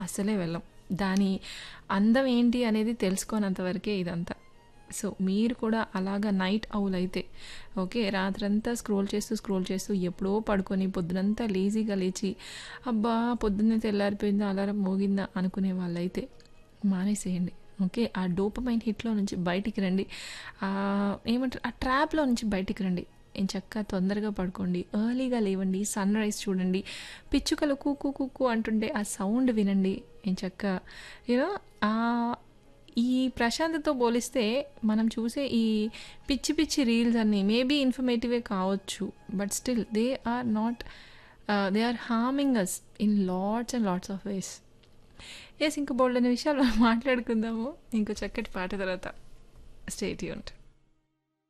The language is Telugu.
అస్సలే వెళ్ళం దాని అందం ఏంటి అనేది తెలుసుకోనంత వరకే ఇదంతా సో మీరు కూడా అలాగా నైట్ అవుల్ అయితే ఓకే రాత్రంతా స్క్రోల్ చేస్తూ స్క్రోల్ చేస్తూ ఎప్పుడో పడుకొని పొద్దునంతా లేజీగా లేచి అబ్బా పొద్దున్నే తెల్లారిపోయిందా అలారం మోగిందా అనుకునే వాళ్ళైతే మానేసేయండి ఓకే ఆ డోపమైన్ హిట్లో నుంచి బయటికి రండి ఆ, ఏమంటారు ఆ ట్రాప్లో నుంచి బయటికి రండి ఏం చక్కగా తొందరగా పడుకోండి ఎర్లీగా లేవండి సన్ రైజ్ చూడండి పిచ్చుకలు కూకు కూకు అంటుంటే ఆ సౌండ్ వినండి ఏం చక్క యూనో ఈ ప్రశాంతతో పోలిస్తే మనం చూసే ఈ పిచ్చి పిచ్చి రీల్స్ అన్నీ మేబీ ఇన్ఫర్మేటివే కావచ్చు but still they are not they are harming us in lots and lots of ways yes ఇంకా బోల్డ్ అనే విషయాలు మనం మాట్లాడుకుందాము ఇంకో చక్కటి పాట తర్వాత స్టేట్ యూంట్